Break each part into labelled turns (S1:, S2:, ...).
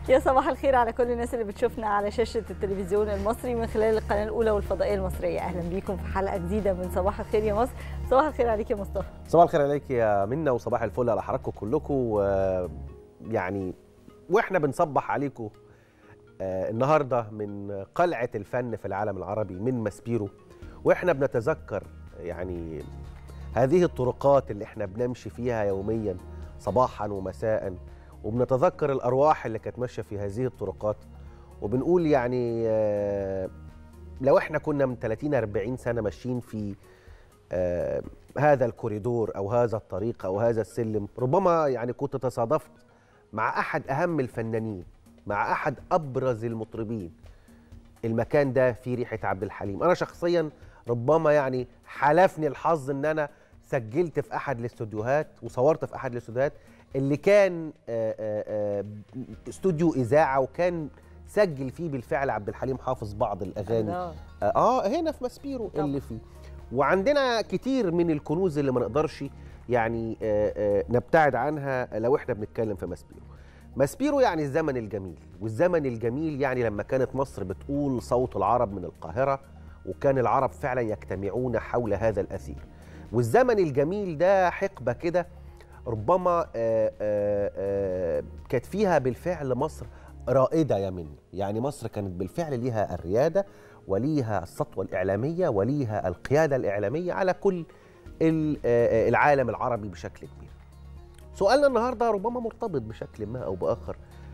S1: يا صباح الخير على كل الناس اللي بتشوفنا على شاشة التلفزيون المصري من خلال القناة الأولى والفضائية المصرية أهلا بيكم في حلقة جديدة من صباح الخير يا مصر صباح الخير عليك يا مصطفى
S2: صباح الخير عليك يا منى وصباح الفل على حضراتكم كلكم و- يعني واحنا بنصبح عليكم آه، النهارده من قلعه الفن في العالم العربي من ماسبيرو واحنا بنتذكر يعني هذه الطرقات اللي احنا بنمشي فيها يوميا صباحا ومساء وبنتذكر الارواح اللي كانت ماشيه في هذه الطرقات وبنقول يعني آه، لو احنا كنا من 30 40 سنه ماشيين في آه، هذا الكوريدور او هذا الطريق او هذا السلم ربما يعني كنت تصادفت مع احد اهم الفنانين مع احد ابرز المطربين المكان ده فيه ريحه عبد الحليم انا شخصيا ربما يعني حالفني الحظ ان انا سجلت في احد الاستوديوهات وصورت في احد الاستوديوهات اللي كان آه، آه، آه، استوديو اذاعه وكان سجل فيه بالفعل عبد الحليم حافظ بعض الاغاني
S1: الله.
S2: اه هنا في ماسبيرو
S1: طبعا.
S2: اللي فيه وعندنا كتير من الكنوز اللي ما نقدرش يعني آه، آه، نبتعد عنها لو احنا بنتكلم في ماسبيرو ماسبيرو يعني الزمن الجميل والزمن الجميل يعني لما كانت مصر بتقول صوت العرب من القاهرة وكان العرب فعلا يجتمعون حول هذا الأثير والزمن الجميل ده حقبة كده ربما آه، آه، آه، كانت فيها بالفعل مصر رائدة يا من يعني مصر كانت بالفعل ليها الريادة وليها السطوة الإعلامية وليها القيادة الإعلامية على كل ال- آه، العالم العربي بشكل كبير سؤالنا النهاردة ربما مرتبط بشكل ما أو بآخر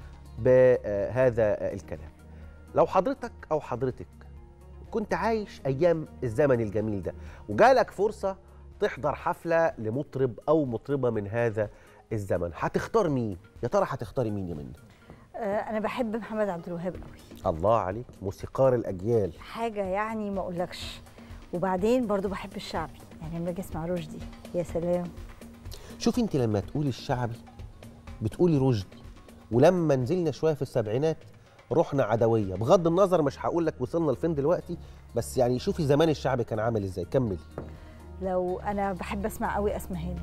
S2: بهذا الكلام لو حضرتك أو حضرتك كنت عايش أيام الزمن الجميل ده وجالك فرصة تحضر حفلة لمطرب أو مطربة من هذا الزمن هتختار مين؟ يا ترى هتختاري مين يا منى؟
S1: آه، أنا بحب محمد عبد الوهاب قوي
S2: الله عليك موسيقار الأجيال
S1: حاجة يعني ما أقولكش وبعدين برضو بحب الشعبي يعني لما أجي أسمع رشدي يا سلام
S2: شوفي انت لما تقولي الشعبي بتقولي رشدي ولما نزلنا شويه في السبعينات رحنا عدويه بغض النظر مش هقول لك وصلنا لفين دلوقتي بس يعني شوفي زمان الشعبي كان عامل ازاي كملي
S1: لو أنا بحب أسمع قوي أسمهان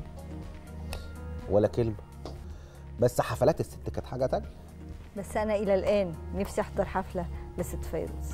S2: ولا كلمه بس حفلات الست كانت حاجه تانية
S1: بس أنا إلى الآن نفسي أحضر حفلة لست فيروز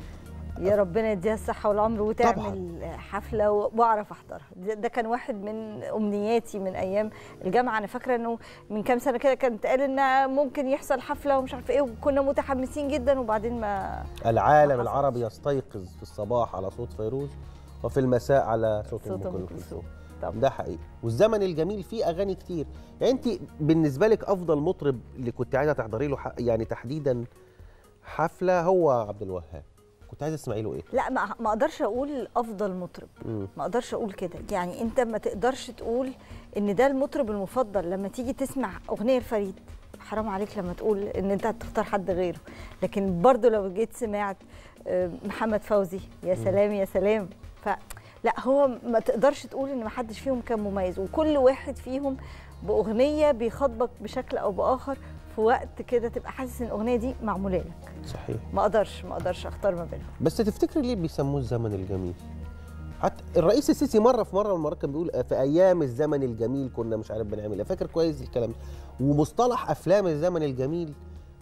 S1: يا ربنا يديها الصحة والعمر وتعمل حفلة و- وأعرف أحضرها ده ده كان واحد من أمنياتي من أيام الجامعة أنا فاكرة إنه من كام سنة كده كانت قال إن ممكن يحصل حفلة ومش عارفة إيه وكنا متحمسين جدا وبعدين ما
S2: العالم
S1: ما حصلش.
S2: العربي يستيقظ في الصباح على صوت فيروز وفي المساء على صوت
S1: صوت
S2: ام
S1: أم
S2: كلثوم
S1: كلثوم طب
S2: ده حقيقي والزمن الجميل فيه اغاني كتير يعني انت بالنسبه لك افضل مطرب اللي كنت عايزه تحضري له ح- يعني تحديدا حفله هو عبد الوهاب كنت عايزه تسمعي له ايه
S1: لا ما ما اقدرش اقول افضل مطرب
S2: مم.
S1: ما اقدرش اقول كده يعني انت ما تقدرش تقول ان ده المطرب المفضل لما تيجي تسمع اغنيه لفريد حرام عليك لما تقول ان انت هتختار حد غيره لكن برضو لو جيت سمعت آه، محمد فوزي يا سلام يا سلام ف لا هو ما تقدرش تقول ان ما حدش فيهم كان مميز وكل واحد فيهم باغنيه بيخاطبك بشكل او باخر في وقت كده تبقى حاسس ان الاغنيه دي معموله لك
S2: صحيح
S1: ما اقدرش ما اقدرش اختار ما بينهم
S2: بس تفتكري ليه بيسموه الزمن الجميل حتى الرئيس السيسي مره في مره من المرات كان بيقول في ايام الزمن الجميل كنا مش عارف بنعمل ايه فاكر كويس الكلام ده ومصطلح افلام الزمن الجميل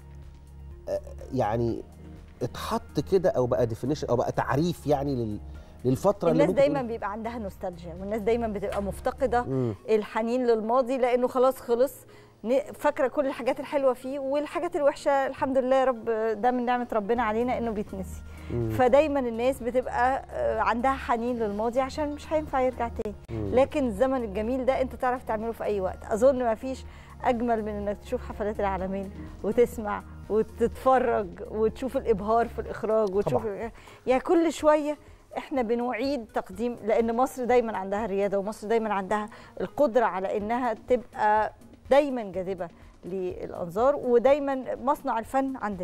S2: آه، يعني اتحط كده او بقى ديفينيشن او بقى تعريف يعني لل للفتره اللي
S1: الناس
S2: ممكن
S1: دايما
S2: تقول-
S1: بيبقى عندها نوستالجيا والناس دايما بتبقى مفتقده
S2: مم.
S1: الحنين للماضي لانه خلاص خلص ن- فاكره كل الحاجات الحلوه فيه والحاجات الوحشه الحمد لله يا رب ده من نعمه ربنا علينا انه بيتنسي فدايما الناس بتبقى آه، عندها حنين للماضي عشان مش هينفع يرجع تاني لكن الزمن الجميل ده انت تعرف تعمله في اي وقت اظن ما فيش اجمل من انك تشوف حفلات العالمين وتسمع وتتفرج وتشوف الابهار في الاخراج وتشوف
S2: طبعاً.
S1: يعني كل شويه احنا بنعيد تقديم لان مصر دايما عندها الرياده ومصر دايما عندها القدره على انها تبقى دايما جاذبه للانظار ودايما مصنع الفن عندنا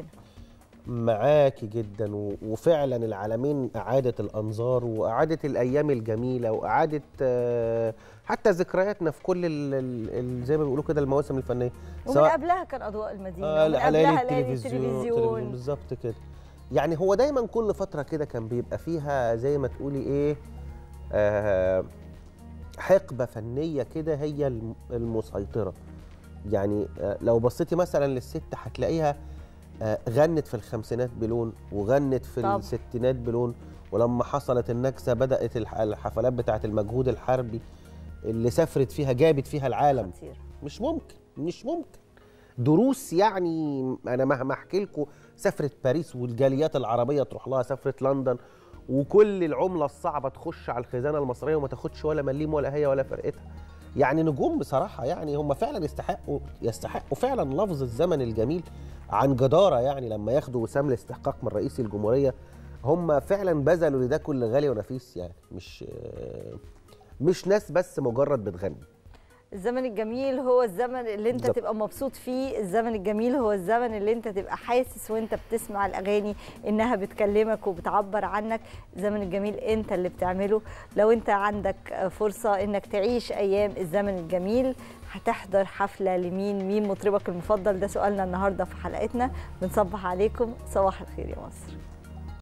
S2: معاكي جدا و- وفعلا العالمين اعادت الانظار واعادت الايام الجميله واعادت آه، حتى ذكرياتنا في كل ال- ال- ال- زي ما بيقولوا كده المواسم الفنيه
S1: ومن قبلها كان اضواء المدينه
S2: آه
S1: ومن
S2: ليالي
S1: قبلها ليالي
S2: التلفزيون التلفزيون
S1: التلفزيون
S2: بالظبط كده يعني هو دايما كل فتره كده كان بيبقى فيها زي ما تقولي ايه آه حقبه فنيه كده هي الم- المسيطره يعني آه، لو بصيتي مثلا للست هتلاقيها آه، غنت في الخمسينات بلون وغنت في
S1: طبعا.
S2: الستينات بلون ولما حصلت النكسه بدات الح- الحفلات بتاعه المجهود الحربي اللي سافرت فيها جابت فيها العالم
S1: خطير
S2: مش ممكن مش ممكن دروس يعني انا مهما احكي لكم سافرت باريس والجاليات العربيه تروح لها سافرت لندن وكل العمله الصعبه تخش على الخزانه المصريه وما تاخدش ولا مليم ولا هي ولا فرقتها يعني نجوم بصراحه يعني هم فعلا يستحقوا يستحقوا فعلا لفظ الزمن الجميل عن جداره يعني لما ياخدوا وسام الاستحقاق من رئيس الجمهوريه هم فعلا بذلوا لده كل غالي ونفيس يعني مش مش ناس بس مجرد بتغني
S1: الزمن الجميل هو الزمن اللي انت
S2: بالظبط.
S1: تبقى مبسوط فيه الزمن الجميل هو الزمن اللي انت تبقى حاسس وانت بتسمع الاغاني انها بتكلمك وبتعبر عنك الزمن الجميل انت اللي بتعمله لو انت عندك فرصة انك تعيش ايام الزمن الجميل هتحضر حفلة لمين مين مطربك المفضل ده سؤالنا النهاردة في حلقتنا بنصبح عليكم صباح الخير يا مصر